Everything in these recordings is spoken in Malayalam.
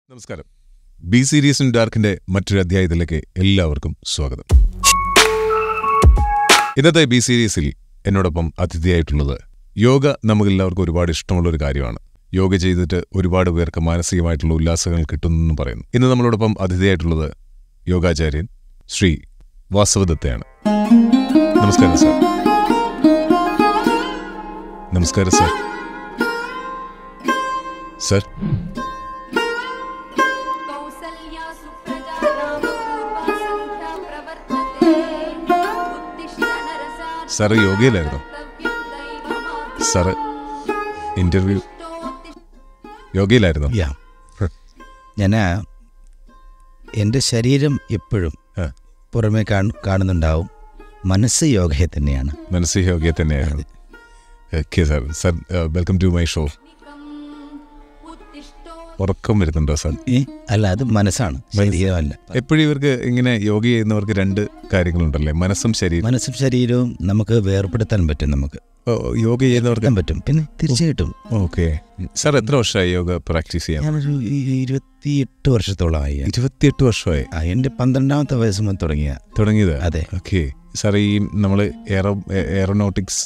നമസ്കാരം ബി സീരീസ് ഇൻ ഡാർക്കിന്റെ മറ്റൊരു അധ്യായത്തിലേക്ക് എല്ലാവർക്കും സ്വാഗതം ഇന്നത്തെ ബി സീരീസിൽ എന്നോടൊപ്പം അതിഥിയായിട്ടുള്ളത് യോഗ നമുക്കെല്ലാവർക്കും ഒരുപാട് ഇഷ്ടമുള്ള ഒരു കാര്യമാണ് യോഗ ചെയ്തിട്ട് ഒരുപാട് പേർക്ക് മാനസികമായിട്ടുള്ള ഉല്ലാസങ്ങൾ കിട്ടുന്നെന്ന് പറയുന്നു ഇന്ന് നമ്മളോടൊപ്പം അതിഥിയായിട്ടുള്ളത് യോഗാചാര്യൻ ശ്രീ വാസവദത്തയാണ് നമസ്കാരം സാർ നമസ്കാരം സാർ സാർ कौसल्या सुप्रजा रामपूर्वा सन्ध्या प्रवर्तते उत्तिष्ठ नरसार्धं സാറ് യോഗയിലായിരുന്നോ कर्तव्यं സാറ് ഇന്റർവ്യൂ दैवमाप्तोत्तिष्ठ യോഗയിലായിരുന്നോ യാ ഞാൻ എൻ്റെ ശരീരം എപ്പോഴും ആ. പുറമേ കാണു കാണുന്നുണ്ടാവും മനസ്സ് യോഗയെ തന്നെയാണ് മനസ്സി യോഗയെ തന്നെയായിരുന്നു okay sir sir welcome to my show उत्तिष्ठो ഉറക്കം വരുന്നുണ്ടോ സാർ ഏ അല്ല അത് മനസ്സാണ് ശരീരമല്ല എപ്പോഴും ഇവർക്ക് ഇങ്ങനെ യോഗ ചെയ്യുന്നവർക്ക് രണ്ട് കാര്യങ്ങളുണ്ടല്ലേ മനസ്സും ശരീരം മനസ്സും ശരീരവും നമുക്ക് വേർപെടുത്താൻ പറ്റും നമുക്ക് ഓ, യോഗ ചെയ്യുന്നവർക്ക് എടുക്കാൻ പറ്റും പിന്നെ തീർച്ചയായിട്ടും ഓക്കെ സാർ എത്ര വർഷമായി യോഗ പ്രാക്ടീസ് ചെയ്യാൻ ഞാനൊരു ഈ- ഇരുപത്തിയെട്ട് വർഷത്തോളമായി ഇരുപത്തിയെട്ട് വർഷമായി ആ, എൻ്റെ പന്ത്രണ്ടാമത്തെ വയസ്സ് മുതൽ തുടങ്ങിയ തുടങ്ങിയത് അതെ ഓക്കെ സാർ ഈ നമ്മൾ എയറോ എയറോനോട്ടിക്സ്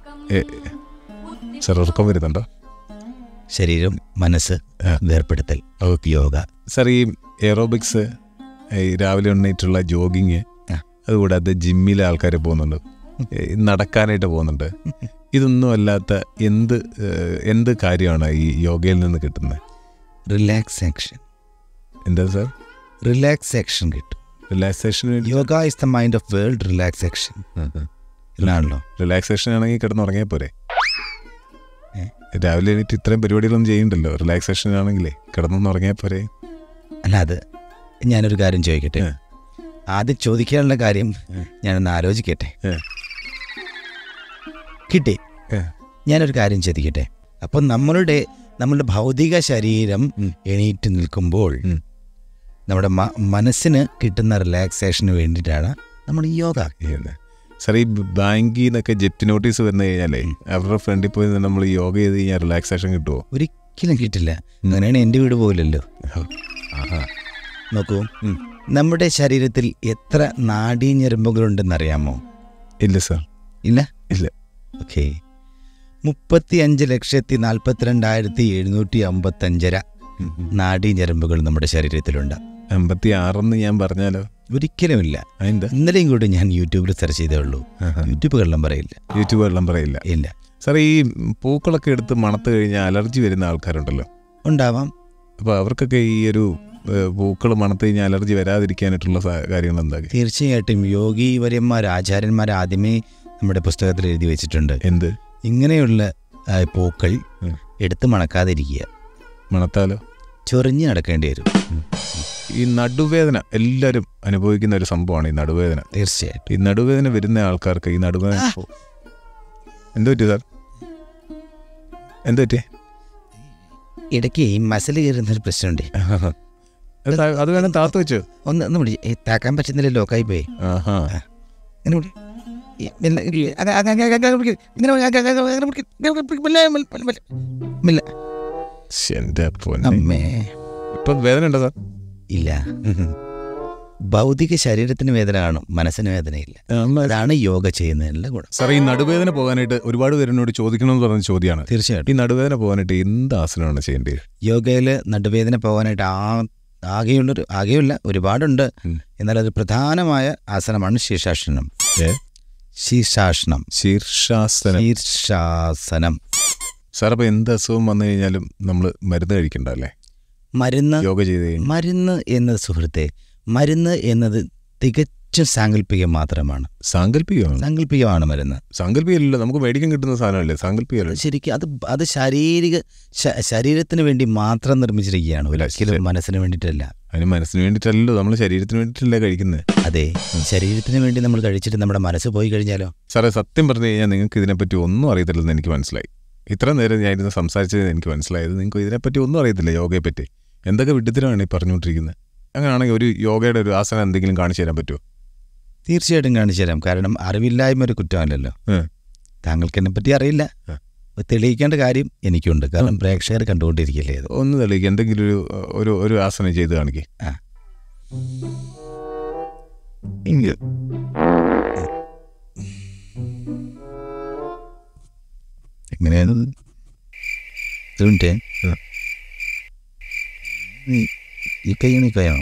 സാർ ഉറക്കം വരുന്നുണ്ടോ ശരീരം മനസ്സ് ആ. വേർപെടുത്തൽ ഓക്കെ യോഗ സാർ ഈ എയറോബിക്സ് ഈ രാവിലെ എണ്ണീറ്റുള്ള ജോഗിങ് ആ. അതുകൂടാതെ ജിമ്മിലെ ആൾക്കാർ പോകുന്നുണ്ട് ഈ നടക്കാനായിട്ട് പോകുന്നുണ്ട് ഇതൊന്നും അല്ലാത്ത എന്ത് ഏഹ്, എന്ത് കാര്യമാണ് ഈ യോഗയിൽ നിന്ന് കിട്ടുന്നത് റിലാക്സേഷൻ എന്താ സാർ റിലാക്സേഷൻ കിട്ടും റിലാക്സേഷന് വേണ്ടി yoga is the mind of world relaxation എന്നാണല്ലോ റിലാക്സേഷൻ ആണെങ്കിൽ കിടന്നുറങ്ങിയാൽ പോരെ ഏ? രാവിലെ എണീറ്റ് ഇത്രയും പരിപാടികളൊന്നും ചെയ്യണ്ടല്ലോ റിലാക്സേഷൻ ആണെങ്കിലേ കിടന്നൊന്നുറങ്ങിയാൽ പോരെ അല്ല അത് ഞാനൊരു കാര്യം ചോദിക്കട്ടെ ഏ. ആദ്യം ചോദിക്കാനുള്ള കാര്യം ഞാനൊന്ന് ആലോചിക്കട്ടെ ഏ. കിട്ടി ഏ. ഞാനൊരു കാര്യം ചോദിക്കട്ടെ അപ്പം നമ്മളുടെ നമ്മളുടെ ഭൗതിക ശരീരം ഉം. എണീറ്റ് നിൽക്കുമ്പോൾ ഉം. നമ്മുടെ മ- മനസ്സിന് കിട്ടുന്ന റിലാക്സേഷന് വേണ്ടിയിട്ടാണ് നമ്മൾ ഈ യോഗ ചെയ്യുന്നത് സാർ ഈ ബാങ്കിൽ നിന്നൊക്കെ ജപ്തി നോട്ടീസ് വന്നു കഴിഞ്ഞാലേ അവരുടെ ഫ്രണ്ടിൽ പോയി നമ്മൾ യോഗ ചെയ്ത് കഴിഞ്ഞാൽ റിലാക്സേഷൻ കിട്ടുമോ ഒരിക്കലും കിട്ടില്ല അങ്ങനെയാണ് എൻ്റെ വീട് പോകില്ലല്ലോ ആഹാ നോക്കൂ ഉം. നമ്മുടെ ശരീരത്തിൽ എത്ര നാഡീഞരമ്പുകളുണ്ടെന്നറിയാമോ ഇല്ല സാർ ഇല്ല ഇല്ല. ഓക്കെ മുപ്പത്തി അഞ്ച് ലക്ഷത്തി നാൽപ്പത്തിരണ്ടായിരത്തി എഴുന്നൂറ്റി അമ്പത്തഞ്ചര നാഡീഞരമ്പുകൾ നമ്മുടെ ശരീരത്തിലുണ്ട് അമ്പത്തി ആറെന്ന് ഞാൻ പറഞ്ഞാലോ ഒരിക്കലുമില്ല അതിന്റെ ഇന്നലെയും കൂടി ഞാൻ യൂട്യൂബിൽ സെർച്ച് ചെയ്തേ ഉള്ളൂ യൂട്യൂബ് കള്ളം പറയില്ല യൂട്യൂബ് വെള്ളം പറയില്ല ഇല്ല സാർ ഈ പൂക്കളൊക്കെ എടുത്ത് മണത്ത് കഴിഞ്ഞാൽ അലർജി വരുന്ന ആൾക്കാരുണ്ടല്ലോ ഉണ്ടാവാം അപ്പോൾ അവർക്കൊക്കെ ഈ ഒരു പൂക്കൾ മണത്ത് കഴിഞ്ഞാൽ അലർജി വരാതിരിക്കാനായിട്ടുള്ള സാ- കാര്യങ്ങൾ എന്താ തീർച്ചയായിട്ടും യോഗി വര്യന്മാർ ആചാര്യന്മാർ ആദ്യമേ നമ്മുടെ പുസ്തകത്തിൽ എഴുതി വെച്ചിട്ടുണ്ട് എന്ത് ഇങ്ങനെയുള്ള ആ, പൂക്കൾ ഉം. എടുത്ത് മണക്കാതിരിക്കുക മണത്താലോ ചൊറിഞ്ഞ് നടക്കേണ്ടി വരും ഈ നടുവേദന എല്ലാവരും അനുഭവിക്കുന്ന ഒരു സംഭവമാണ് ഈ നടുവേദന തീർച്ചയായിട്ടും ഈ നടുവേദന വരുന്ന ആൾക്കാർക്ക് ഈ നടുവേദന എന്ത് പറ്റി സാർ എന്ത് പറ്റി ഇടയ്ക്ക് ഈ മസിൽ കയറുന്നൊരു പ്രശ്നമുണ്ട് അത് താ- അത് വേണം താത്ത് വെച്ചോ ഒന്ന് ഒന്ന് പിടി ഏ, താക്കാൻ പറ്റുന്നില്ല ലോക്കായി പോയി ആഹാ ഇങ്ങനെ പിടി. ഈ മെല്ലെ, ഈ അക- അക- അക- അക- അക പിടിക്ക്. ഇങ്ങനെ പിടി, അക- അക- അക- അങ്ങനെ പിടിക്ക്. ഇങ്ങനെ പിടിക്ക്. മെല്ലെ, മെല്ലെ, മെല്ലെ, മെല്ലെ. മെല്ലെ. ശ്ശെ, എന്റെ പൊന്നെ അമ്മേ ഇപ്പൊ വേദന ഉണ്ടോ സാർ ഇല്ല ഭൗതിക ശരീരത്തിന് വേദന കാണും മനസ്സിന് വേദനയില്ല അതാണ് യോഗ ചെയ്യുന്നതിനുള്ള ഗുണം സാർ ഈ നടുവേദന പോകാനായിട്ട് ഒരുപാട് പേരെന്നോട് ചോദിക്കണമെന്ന് പറഞ്ഞ ചോദ്യമാണ് തീർച്ചയായിട്ടും ഈ നടുവേദന പോകാനായിട്ട് എന്ത് ആസനമാണ് ചെയ്യേണ്ടത് യോഗയിൽ നടുവേദന പോകാനായിട്ട് ആ ആകെയുള്ളൊരു ആകെയുള്ള ഒരുപാടുണ്ട് ഉം. എന്നാൽ അത് പ്രധാനമായ ആസനമാണ് ശീർഷാസനം ഏ? ശീർഷാസനം ശീർഷാസനം ശീർഷാസനം സാർ അപ്പൊ എന്ത് അസുഖം വന്നു കഴിഞ്ഞാലും നമ്മൾ മരുന്ന് കഴിക്കണ്ടല്ലേ മരുന്ന് യോഗ ചെയ്ത് കഴിഞ്ഞാൽ മരുന്ന് എന്നത് സുഹൃത്തെ മരുന്ന് എന്നത് തികച്ചും സാങ്കല്പികം മാത്രമാണ് സാങ്കല്പികമാണ് സാങ്കല്പികമാണ് മരുന്ന് സാങ്കല്പികമല്ലല്ലോ നമുക്ക് മേടിക്കാൻ കിട്ടുന്ന സാധനമല്ലേ സാങ്കല്പികമല്ലേ ശരിക്കും അത് അത് ശാരീരിക ശ- ശരീരത്തിന് വേണ്ടി മാത്രം നിർമ്മിച്ചിരിക്കുകയാണ് ഒരിക്കലും മനസ്സിന് വേണ്ടിയിട്ടല്ല അതിന് മനസ്സിന് വേണ്ടിയിട്ടല്ലോ നമ്മൾ ശരീരത്തിന് വേണ്ടിയിട്ടല്ലേ കഴിക്കുന്നത് അതെ ശരീരത്തിന് വേണ്ടി നമ്മൾ കഴിച്ചിട്ട് നമ്മുടെ മനസ്സ് പോയി കഴിഞ്ഞാലോ സാറേ സത്യം പറഞ്ഞു കഴിഞ്ഞാൽ നിങ്ങൾക്ക് ഇതിനെപ്പറ്റി ഒന്നും അറിയത്തില്ലെന്ന് എനിക്ക് മനസ്സിലായി ഇത്ര നേരം ഞാൻ ഇരുന്ന് സംസാരിച്ചത് എനിക്ക് മനസ്സിലായത് നിങ്ങൾക്ക് ഇതിനെപ്പറ്റി ഒന്നും അറിയത്തില്ല യോഗയെ പറ്റി എന്തൊക്കെ വിഡ്ഢിത്തരമാണ് ഈ പറഞ്ഞുകൊണ്ടിരിക്കുന്നത് അങ്ങനെയാണെങ്കിൽ ഒരു യോഗയുടെ ഒരു ആസനം എന്തെങ്കിലും കാണിച്ചു തരാൻ പറ്റുമോ തീർച്ചയായിട്ടും കാണിച്ചു തരാം കാരണം അറിവില്ലായ്മ ഒരു കുറ്റമല്ലല്ലോ ഉം. താങ്കൾക്ക് എന്നെ പറ്റി അറിയില്ല ആ. അപ്പോൾ തെളിയിക്കേണ്ട കാര്യം എനിക്കുണ്ട് കാരണം പ്രേക്ഷകർ കണ്ടുകൊണ്ടിരിക്കില്ലേ അത് ഒന്ന് തെളിയിക്കുക എന്തെങ്കിലും ഒരു ഒരു ഒരു ആസനം ചെയ്ത് കാണിക്കേ ആ ഇങ്ങ്. എങ്ങനെയാണ് ഒരു മിനിറ്റ് ആ. ഈ- ഈ കൈ ഈ കൈയാണോ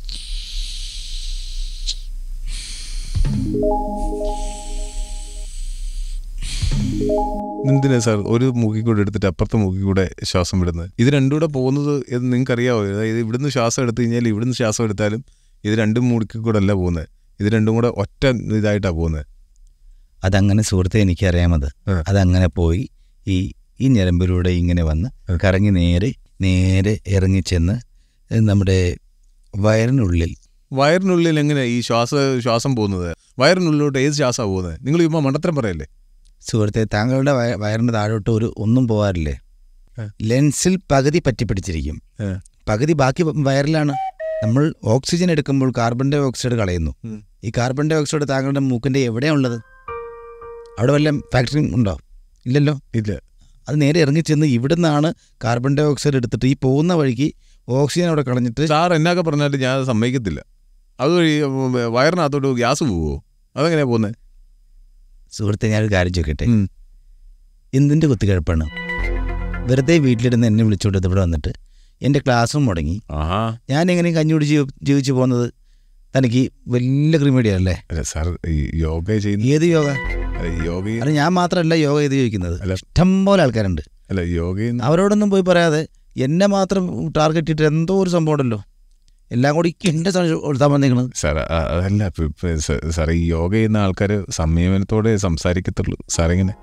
എന്തിനാ സാർ ഒരു മൂക്കി കൂടെ എടുത്തിട്ട് അപ്പുറത്തെ മൂക്കി കൂടെ ശ്വാസം വിടുന്നത് ഇത് രണ്ടും കൂടെ പോകുന്നത് എന്ന് നിങ്ങൾക്ക് അറിയാവോ അതായത് ഇവിടുന്ന് ശ്വാസം എടുത്തു കഴിഞ്ഞാൽ ഇവിടുന്ന് ശ്വാസം എടുത്താലും ഇത് രണ്ടും മൂക്കി കൂടെ അല്ല പോകുന്നത് ഇത് രണ്ടും കൂടെ ഒറ്റ ഇതായിട്ടാണ് പോകുന്നത് അതങ്ങനെ സുഹൃത്തെ എനിക്കറിയാമത് ആ. അതങ്ങനെ പോയി ഈ ഈ ഞരമ്പിലൂടെ ഇങ്ങനെ വന്ന് ആ. കറങ്ങി നേരെ നേരെ ഇറങ്ങിച്ചെന്ന് നമ്മുടെ വയറിനുള്ളിൽ വയറിനുള്ളിൽ എങ്ങനെ ഈ ശ്വാസ ശ്വാസം പോകുന്നത് വയറിനുള്ളിലോട്ട് ഏത് ശ്വാസമാണ് പോകുന്നത് നിങ്ങൾ ഇപ്പോൾ മണ്ടത്തരം പറയല്ലേ സുഹൃത്തെ താങ്കളുടെ വയ- വയറിൻ്റെ താഴോട്ട് ഒരു ഒന്നും പോകാറില്ലേ ആ. ലെൻസിൽ പകുതി പറ്റിപ്പിടിച്ചിരിക്കും ആ. പകുതി ബാക്കി വയറിലാണ് നമ്മൾ ഓക്സിജൻ എടുക്കുമ്പോൾ കാർബൺ ഡൈ ഓക്സൈഡ് കളയുന്നു ഉം. ഈ കാർബൺ ഡൈ ഓക്സൈഡ് താങ്കളുടെ മൂക്കിൻ്റെ എവിടെയാണ് ഉള്ളത് അവിടെ വല്ല ഫാക്ടറി ഉണ്ടോ ഇല്ലല്ലോ ഇല്ല അത് നേരെ ഇറങ്ങിച്ചെന്ന് ഇവിടെ നിന്നാണ് കാർബൺ ഡൈ ഓക്സൈഡ് എടുത്തിട്ട് ഈ പോകുന്ന വഴിക്ക് ഓക്സിജൻ അവിടെ കളഞ്ഞിട്ട് സാർ എന്നൊക്കെ പറഞ്ഞാലും ഞാൻ അത് സമ്മതിക്കത്തില്ല അതുവഴി ഉം, വയറിനകത്തോട്ട് ഗ്യാസ് പോവോ അതെങ്ങനെയാ പോകുന്നത് സുഹൃത്തെ ഞാനൊരു കാര്യം ചോദിക്കട്ടെ എന്തിൻ്റെ കുത്തിക്കിഴപ്പാണ് വെറുതെ വീട്ടിലിരുന്ന് എന്നെ വിളിച്ചുകൊണ്ട് ഇവിടെ വന്നിട്ട് എൻ്റെ ക്ലാസ്സും മുടങ്ങി ആഹാ ഞാൻ എങ്ങനെ കഞ്ഞുകൂടി ജീവ ജീവിച്ചു പോകുന്നത് തനിക്ക് വലിയ ക്രിമേഡിയ അല്ലേ അല്ല സാർ ഈ യോഗ ചെയ്യുന്ന ഏത് യോഗ യോഗ അത് ഞാൻ മാത്രമല്ല യോഗ ചെയ്ത് ചോദിക്കുന്നത് അല്ല. ഇഷ്ടംപോലെ ആൾക്കാരുണ്ട് അല്ല യോഗ അവരോടൊന്നും പോയി പറയാതെ എന്നെ മാത്രം ടാർഗറ്റ് ഇട്ടിട്ട് എന്തോ ഒരു സംഭവം ഉണ്ടല്ലോ എല്ലാം കൂടി എൻ്റെ കൊടുത്താൽ വന്നേക്കണത് സാർ അ- അതല്ല ഇപ്പൊ- ഇപ്പൊ സ- സാർ ഈ യോഗ ചെയ്യുന്ന ആൾക്കാർ സംയമനത്തോടെ സംസാരിക്കത്തുള്ളൂ സാർ എങ്ങനെ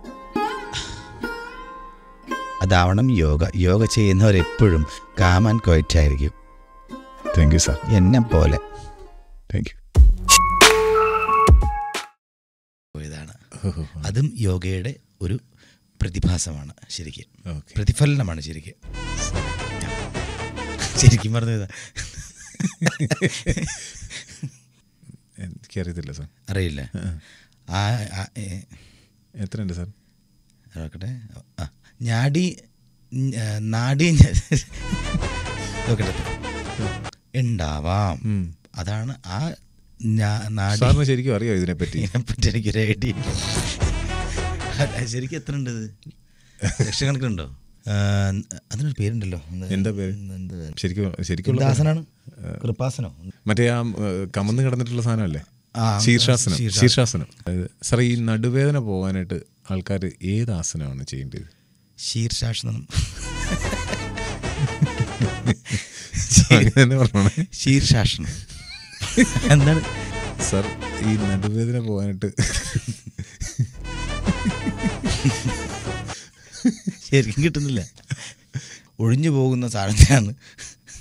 അതാവണം യോഗ യോഗ ചെയ്യുന്നവരെപ്പോഴും കാം ആൻഡ് ക്വയറ്റ് ആയിരിക്കും താങ്ക് യു സാർ എന്നെ പോലെ താങ്ക് യു ഇതാണ് അതും യോഗയുടെ ഒരു പ്രതിഭാസമാണ് ശരിക്കും ഓക്കെ പ്രതിഫലനമാണ് ശരിക്കും ശരിക്കും പറഞ്ഞതാ എനിക്കറിയത്തില്ല സാർ അറിയില്ല ആ ആ, ഏ, എത്രയുണ്ട് സാർ നോക്കട്ടെ ആ ഞാടി ഞ- നാടി ഞ- നോക്കട്ടെ ഉണ്ടാവാം ഉം. അതാണ് ആ ഞാ- നാടി സാറിന് ശരിക്കും അറിയാം ഇതിനെപ്പറ്റി ഇതിനെപ്പറ്റി എനിക്കൊരു ഐഡിയ ഇല്ല. അല്ല, ശരിക്കും എത്ര ഉണ്ട് ഇത് ലക്ഷക്കണക്കിനുണ്ടോ ആ, അതിനൊരു പേരുണ്ടല്ലോ എന്ത്- എന്താ പേര്? എന്ത് ശരിക്കും ശരിക്കും എന്ത് ആസനാണ് കൃപാസനോ മറ്റേ ആ ഏഹ്, കമന്ന് കിടന്നിട്ടുള്ള സാധനമല്ലേ ആ, ശീർഷാസനം ശീർഷാസനം. ശീർഷാസനം അതായത് സാർ ഈ നടുവേദന പോകാനായിട്ട് ആൾക്കാർ ഏത് ആസനമാണ് ചെയ്യേണ്ടത് ശീർഷാസനം അങ്ങനെ തന്നെ പറഞ്ഞോണേ ശീർഷാസനം എന്താണ് സാർ ഈ നടുവേദന പോകാനായിട്ട് ശരിക്കും കിട്ടുന്നില്ല ഒഴിഞ്ഞു പോകുന്ന സാധനത്തിനാണ്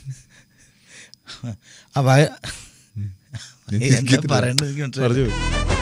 ആ വയ എന്താ പറയേണ്ടത് എനിക്ക് മനസ്സിലായില്ല. പറഞ്ഞു